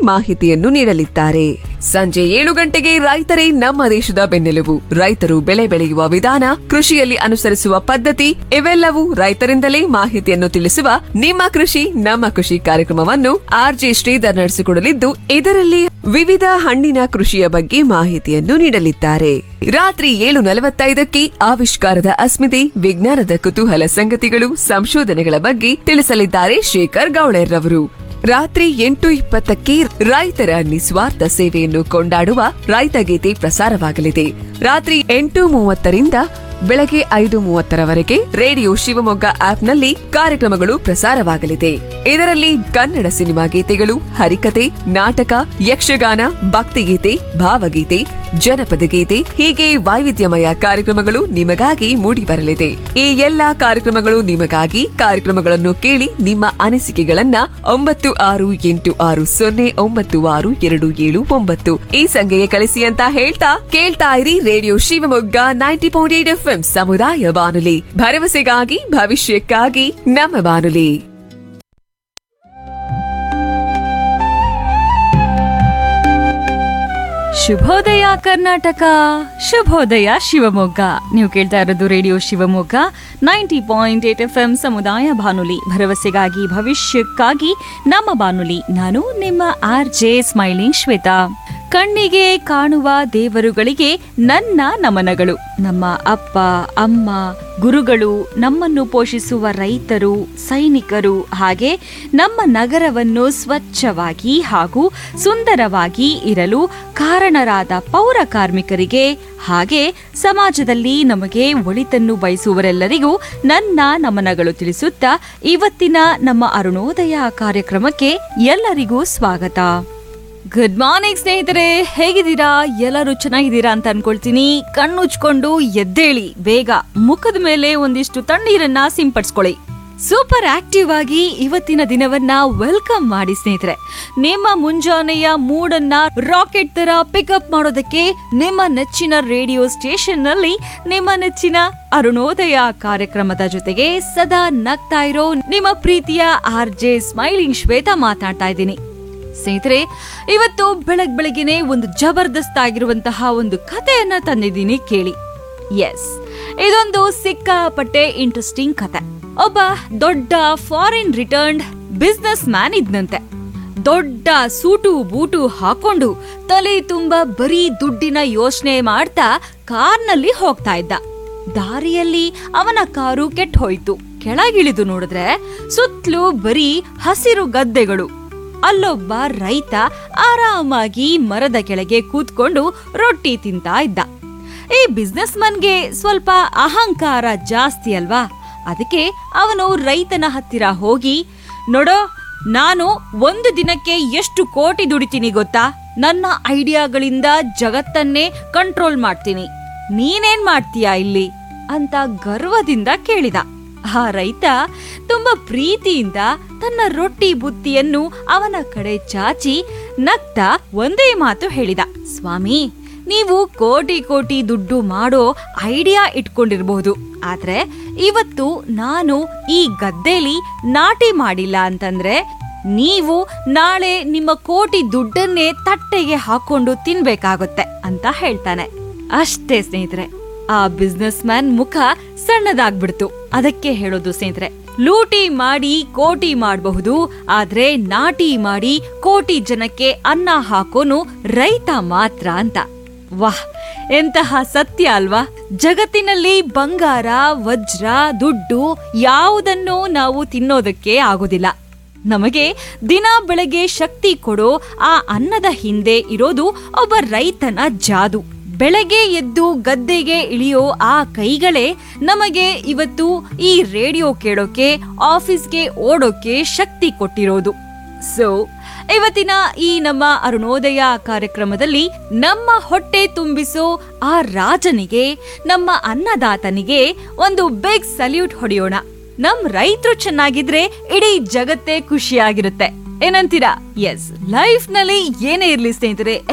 ಮಾಹಿತಿಯನ್ನು ನೀಡಲಿದ್ದಾರೆ ಸಂಜೆ ಏಳು ಗಂಟೆಗೆ ರೈತರೇ ನಮ್ಮ ದೇಶದ ಬೆನ್ನೆಲುಬು ರೈತರು ಬೆಳೆ ಬೆಳೆಯುವ ವಿಧಾನ ಕೃಷಿಯಲ್ಲಿ ಅನುಸರಿಸುವ ಪದ್ಧತಿ ಇವೆಲ್ಲವೂ ರೈತರಿಂದಲೇ ಮಾಹಿತಿಯನ್ನು ತಿಳಿಸುವ ನಿಮ್ಮ ಕೃಷಿ ನಮ್ಮ ಕೃಷಿ ಕಾರ್ಯಕ್ರಮವನ್ನು ಆರ್ಜೆ ಶ್ರೀಧರ್ ನಡೆಸಿಕೊಡಲಿದ್ದು ಇದರಲ್ಲಿ ವಿವಿಧ ಹಣ್ಣಿನ ಕೃಷಿಯ ಬಗ್ಗೆ ಮಾಹಿತಿಯನ್ನು ನೀಡಲಿದ್ದಾರೆ ರಾತ್ರಿ ಏಳು ನಲವತ್ತೈದಕ್ಕೆ ಆವಿಷ್ಕಾರದ ಅಸ್ಮಿತೆ ವಿಜ್ಞಾನದ ಕುತೂಹಲ ಸಂಗತಿಗಳು ಸಂಶೋಧನೆಗಳ ಬಗ್ಗೆ ತಿಳಿಸಲಿದ್ದಾರೆ ಶೇಖರ್ ಗೌಳೆರ್ ರವರು ರಾತ್ರಿ ಎಂಟು ಇಪ್ಪತ್ತಕ್ಕೆ ರೈತರ ನಿಸ್ವಾರ್ಥ ಸೇವೆಯನ್ನು ಕೊಂಡಾಡುವ ರೈತ ಗೀತೆ ಪ್ರಸಾರವಾಗಲಿದೆ ರಾತ್ರಿ ಎಂಟು ಮೂವತ್ತರಿಂದ ಬೆಳಗ್ಗೆ ಐದು ಮೂವತ್ತರವರೆಗೆ ರೇಡಿಯೋ ಶಿವಮೊಗ್ಗ ಆಪ್ನಲ್ಲಿ ಕಾರ್ಯಕ್ರಮಗಳು ಪ್ರಸಾರವಾಗಲಿದೆ ಇದರಲ್ಲಿ ಕನ್ನಡ ಸಿನಿಮಾ ಗೀತೆಗಳು ಹರಿಕತೆ ನಾಟಕ ಯಕ್ಷಗಾನ ಭಕ್ತಿಗೀತೆ ಭಾವಗೀತೆ ಜನಪದ ಗೀತೆ ಹೀಗೆ ವೈವಿಧ್ಯಮಯ ಕಾರ್ಯಕ್ರಮಗಳು ನಿಮಗಾಗಿ ಮೂಡಿಬರಲಿದೆ ಈ ಎಲ್ಲಾ ಕಾರ್ಯಕ್ರಮಗಳು ನಿಮಗಾಗಿ ಕಾರ್ಯಕ್ರಮಗಳನ್ನು ಕೇಳಿ ನಿಮ್ಮ ಅನಿಸಿಕೆಗಳನ್ನ ಒಂಬತ್ತು ಆರು ಎಂಟು ಆರು ಸೊನ್ನೆ ಒಂಬತ್ತು ಆರು ಎರಡು ಏಳು ಒಂಬತ್ತು ಈ ಸಂಖ್ಯೆಗೆ ಕಳಿಸಿ ಅಂತ ಹೇಳ್ತಾ ಕೇಳ್ತಾ ಇರಿ radio Shivamogga ninety point eight FM ಸಮುದಾಯ ಬಾನುಲಿ ಭರವಸೆಗಾಗಿ ಭವಿಷ್ಯಕ್ಕಾಗಿ ನಮ್ಮ ಬಾನುಲಿ ಶುಭೋದಯ ಕರ್ನಾಟಕ ಶುಭೋದಯ ಶಿವಮೊಗ್ಗ ನೀವು ಕೇಳ್ತಾ ಇರೋದು radio Shivamogga ninety point eight F M ಸಮುದಾಯ ಬಾನುಲಿ ಭರವಸೆಗಾಗಿ ಭವಿಷ್ಯಕ್ಕಾಗಿ ನಮ್ಮ ಬಾನುಲಿ ನಾನು ನಿಮ್ಮ ಆರ್ ಜೆ ಸ್ಮೈಲಿಂಗ್ ಶ್ವೇತಾ ಕಣ್ಣಿಗೆ ಕಾಣುವ ದೇವರುಗಳಿಗೆ ನನ್ನ ನಮನಗಳು ನಮ್ಮ ಅಪ್ಪ ಅಮ್ಮ ಗುರುಗಳು ನಮ್ಮನ್ನು ಪೋಷಿಸುವ ರೈತರು ಸೈನಿಕರು ಹಾಗೆ ನಮ್ಮ ನಗರವನ್ನು ಸ್ವಚ್ಛವಾಗಿ ಹಾಗೂ ಸುಂದರವಾಗಿ ಇರಲು ಕಾರಣರಾದ ಪೌರ ಕಾರ್ಮಿಕರಿಗೆ ಹಾಗೆ ಸಮಾಜದಲ್ಲಿ ನಮಗೆ ಒಳಿತನ್ನು ಬಯಸುವರೆಲ್ಲರಿಗೂ ನನ್ನ ನಮನಗಳು ತಿಳಿಸುತ್ತಾ ಇವತ್ತಿನ ನಮ್ಮ ಅರುಣೋದಯ ಕಾರ್ಯಕ್ರಮಕ್ಕೆ ಎಲ್ಲರಿಗೂ ಸ್ವಾಗತ ಗುಡ್ ಮಾರ್ನಿಂಗ್ ಸ್ನೇಹಿತರೆ ಹೇಗಿದ್ದೀರಾ ಎಲ್ಲರೂ ಚೆನ್ನಾಗಿದ್ದೀರಾ ಅಂತ ಅನ್ಕೊಳ್ತೀನಿ ಕಣ್ಣುಚ್ಕೊಂಡು ಎದ್ದೇಳಿ ಬೇಗ ಮುಖದ ಮೇಲೆ ಒಂದಿಷ್ಟು ತಣ್ಣೀರನ್ನ ಸಿಂಪಡಿಸ್ಕೊಳ್ಳಿ ಸೂಪರ್ ಆಕ್ಟಿವ್ ಆಗಿ ಇವತ್ತಿನ ದಿನವನ್ನ ವೆಲ್ಕಮ್ ಮಾಡಿ ಸ್ನೇಹಿತರೆ ನಿಮ್ಮ ಮುಂಜಾನೆಯ ಮೂಡನ್ನ ರಾಕೆಟ್ ತರ ಪಿಕಪ್ ಮಾಡೋದಕ್ಕೆ ನಿಮ್ಮ ನೆಚ್ಚಿನ ರೇಡಿಯೋ ಸ್ಟೇಷನ್ ನಲ್ಲಿ ನಿಮ್ಮ ನೆಚ್ಚಿನ ಅರುಣೋದಯ ಕಾರ್ಯಕ್ರಮದ ಜೊತೆಗೆ ಸದಾ ನಗ್ತಾ ಇರೋ ನಿಮ್ಮ ಪ್ರೀತಿಯ ಆರ್ ಜೆ ಸ್ಮೈಲಿಂಗ್ ಶ್ವೇತಾ ಮಾತನಾಡ್ತಾ ಇದ್ದೀನಿ ಸ್ನೇಹಿತರೆ ಇವತ್ತು ಬೆಳಗ್ ಬೆಳಗ್ಗೆನೆ ಒಂದು ಜಬರ್ದಸ್ತ್ ಆಗಿರುವಂತಹ ಒಂದು ಕಥೆಯನ್ನ ತಂದಿದ್ದೀನಿ ಕೇಳಿ ಎಸ್ ಇದೊಂದು ಸಿಕ್ಕಾಪಟ್ಟೆ ಇಂಟ್ರೆಸ್ಟಿಂಗ್ ಕತೆ ಒಬ್ಬ ದೊಡ್ಡ ಫಾರಿನ್ ರಿಟರ್ನ್ಡ್ ಬಿಸ್ನೆಸ್ ಮ್ಯಾನ್ ಇದ್ನಂತೆ ದೊಡ್ಡ ಸೂಟು ಬೂಟು ಹಾಕೊಂಡು ತಲೆ ತುಂಬಾ ಬರೀ ದುಡ್ಡಿನ ಯೋಚನೆ ಮಾಡ್ತಾ ಕಾರ್ನಲ್ಲಿ ಹೋಗ್ತಾ ಇದ್ದ ದಾರಿಯಲ್ಲಿ ಅವನ ಕಾರು ಕೆಟ್ಟ ಹೋಯ್ತು ಕೆಳಗಿಳಿದು ನೋಡಿದ್ರೆ ಸುತ್ತಲೂ ಬರೀ ಹಸಿರು ಗದ್ದೆಗಳು ಅಲ್ಲೊಬ್ಬ ರೈತ ಆರಾಮಾಗಿ ಮರದ ಕೆಳಗೆ ಕೂತ್ಕೊಂಡು ರೊಟ್ಟಿ ತಿಂತಾ ಇದ್ದ ಈ ಬಿಸ್ನೆಸ್ ಮನ್ಗೆ ಸ್ವಲ್ಪ ಅಹಂಕಾರ ಜಾಸ್ತಿ ಅಲ್ವಾ ಅದಕ್ಕೆ ಅವನು ರೈತನ ಹತ್ತಿರ ಹೋಗಿ ನೋಡೋ ನಾನು ಒಂದು ದಿನಕ್ಕೆ ಎಷ್ಟು ಕೋಟಿ ದುಡಿತೀನಿ ಗೊತ್ತಾ ನನ್ನ ಐಡಿಯಾಗಳಿಂದ ಜಗತ್ತನ್ನೇ ಕಂಟ್ರೋಲ್ ಮಾಡ್ತೀನಿ ನೀನೇನ್ ಮಾಡ್ತೀಯಾ ಇಲ್ಲಿ ಅಂತ ಗರ್ವದಿಂದ ಕೇಳಿದ ಆ ರೈತ ತುಂಬಾ ಪ್ರೀತಿಯಿಂದ ತನ್ನ ರೊಟ್ಟಿ ಬುತ್ತಿಯನ್ನು ಅವನ ಕಡೆ ಚಾಚಿ ನಗ್ತಾ ಒಂದೇ ಮಾತು ಹೇಳಿದ ಸ್ವಾಮಿ ನೀವು ಕೋಟಿ ಕೋಟಿ ದುಡ್ಡು ಮಾಡೋ ಐಡಿಯಾ ಇಟ್ಕೊಂಡಿರ್ಬಹುದು ಆದ್ರೆ ಇವತ್ತು ನಾನು ಈ ಗದ್ದೆಲಿ ನಾಟಿ ಮಾಡಿಲ್ಲ ಅಂತಂದ್ರೆ ನೀವು ನಾಳೆ ನಿಮ್ಮ ಕೋಟಿ ದುಡ್ಡನ್ನೇ ತಟ್ಟೆಗೆ ಹಾಕೊಂಡು ತಿನ್ಬೇಕಾಗುತ್ತೆ ಅಂತ ಹೇಳ್ತಾನೆ ಅಷ್ಟೇ ಸ್ನೇಹಿತರೆ ಆ ಬಿಸ್ನೆಸ್ ಮ್ಯಾನ್ ಮುಖ ಸಣ್ಣದಾಗ್ಬಿಡ್ತು ಅದಕ್ಕೆ ಹೇಳೋದು ಸ್ನೇಹಿತರೆ ಲೂಟಿ ಮಾಡಿ ಕೋಟಿ ಮಾಡಬಹುದು ಆದ್ರೆ ನಾಟಿ ಮಾಡಿ ಕೋಟಿ ಜನಕ್ಕೆ ಅನ್ನ ಹಾಕೋನು ರೈತ ಮಾತ್ರ ಅಂತ ವಾಹ್ ಎಂತಹ ಸತ್ಯ ಅಲ್ವಾ ಜಗತ್ತಿನಲ್ಲಿ ಬಂಗಾರ ವಜ್ರ ದುಡ್ಡು ಯಾವುದನ್ನು ನಾವು ತಿನ್ನೋದಕ್ಕೆ ಆಗೋದಿಲ್ಲ ನಮಗೆ ದಿನ ಬೆಳಗ್ಗೆ ಶಕ್ತಿ ಕೊಡೋ ಆ ಅನ್ನದ ಹಿಂದೆ ಇರೋದು ಒಬ್ಬ ರೈತನ ಜಾದು ಬೆಳಗ್ಗೆ ಎದ್ದು ಗದ್ದೆಗೆ ಇಳಿಯೋ ಆ ಕೈಗಳೇ ನಮಗೆ ಇವತ್ತು ಈ ರೇಡಿಯೋ ಕೇಳೋಕೆ ಆಫೀಸ್ಗೆ ಓಡೋಕೆ ಶಕ್ತಿ ಕೊಟ್ಟಿರೋದು ಸೊ ಇವತ್ತಿನ ಈ ನಮ್ಮ ಅರುಣೋದಯ ಕಾರ್ಯಕ್ರಮದಲ್ಲಿ ನಮ್ಮ ಹೊಟ್ಟೆ ತುಂಬಿಸೋ ಆ ರಾಜನಿಗೆ ನಮ್ಮ ಅನ್ನದಾತನಿಗೆ ಒಂದು ಬಿಗ್ ಸಲ್ಯೂಟ್ ಹೊಡೆಯೋಣ ನಮ್ ರೈತರು ಚೆನ್ನಾಗಿದ್ರೆ ಇಡೀ ಜಗತ್ತೇ ಖುಷಿಯಾಗಿರುತ್ತೆ ಏನಂತೀರಾ ಎಸ್ ಲೈಫ್ ನಲ್ಲಿ ಏನೇ ಇರ್ಲಿ ಸ್ನೇಹಿತರೆ